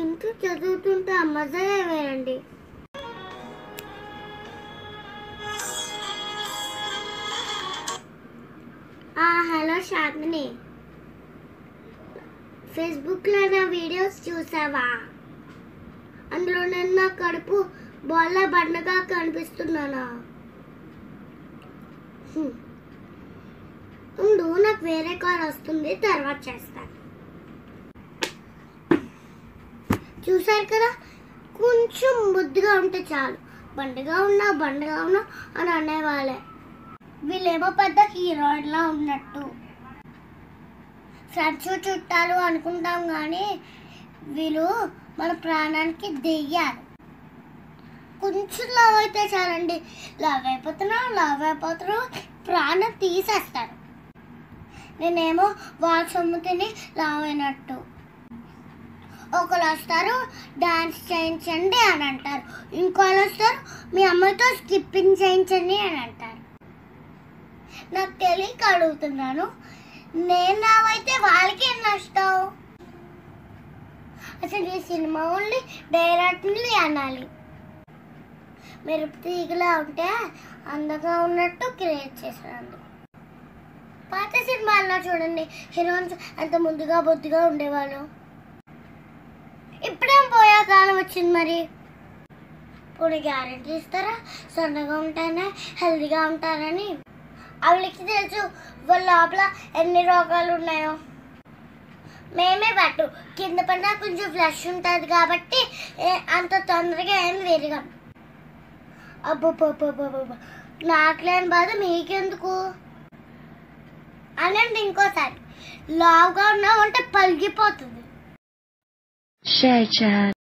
తింటూ చదువుతుంటే ఆ మజాయే వేరండి ఆ, హలో శాంతిని ఫేస్బుక్లో నా వీడియోస్ చూసావా అందులో నేను నా కడుపు బాల్ల బండగా కనిపిస్తున్నానా హ్మ్. ఉండు నాకు వేరే కాల్ వస్తుంది తర్వాత చేస్తాను చూసారు కదా కొంచెం బుద్ధిగా ఉంటే చాలు బండగా ఉన్నా బండగా ఉన్నా అని అనేవాళ్ళే వీళ్ళేమో పెద్ద హీరోయిన్లా ఉన్నట్టు ఫ్రెండ్స్ చుట్టాలు అనుకుంటాం కానీ వీళ్ళు మన ప్రాణానికి దెయ్యాలు కొంచెం లావ్ అయితే చాలండి లావ్ అయిపోతున్నాం లావ్ అయిపోతున్నాం ప్రాణం తీసేస్తారు నేనేమో వాళ్ళ సొమ్ము తిని లావ్ అయినట్టు ఒకరు వస్తారు డాన్స్ చేయించండి అని అంటారు ఇంకోళ్ళు వస్తారు మీ అమ్మాయితో స్కిప్పింగ్ చేయించండి అని అంటారు నాకు తెలియక అడుగుతున్నాను నేను నావైతే వాళ్ళకి ఏం నష్టం అసలు ఈ సినిమా ఓన్లీ డైరెక్ట్లీ అనాలి మెరుపు తీగలా ఉంటే అందంగా ఉన్నట్టు క్రియేట్ చేశాను పాత సినిమాల్లో చూడండి హీరోయిన్స్ ఎంత ముందుగా బొద్దుగా ఉండేవాళ్ళు ఇప్పుడేం పోయా కాలం వచ్చింది మరి ఇప్పుడు గ్యారెంటీ ఇస్తారా సన్నగా ఉంటానే హెల్తీగా ఉంటారని వాళ్ళకి తెలుసు వాళ్ళ లోపల ఎన్ని రోగాలు ఉన్నాయో మేమే పట్టు కింద పడినా కొంచెం ఫ్లష్ ఉంటుంది కాబట్టి ఏ- అంత తొందరగా ఏం విరగం అబ్బో నాకు లేని బాధ మీకెందుకు అనండి ఇంకోసారి లావుగా ఉన్నావు అంటే పలిగిపోతుంది Share chat.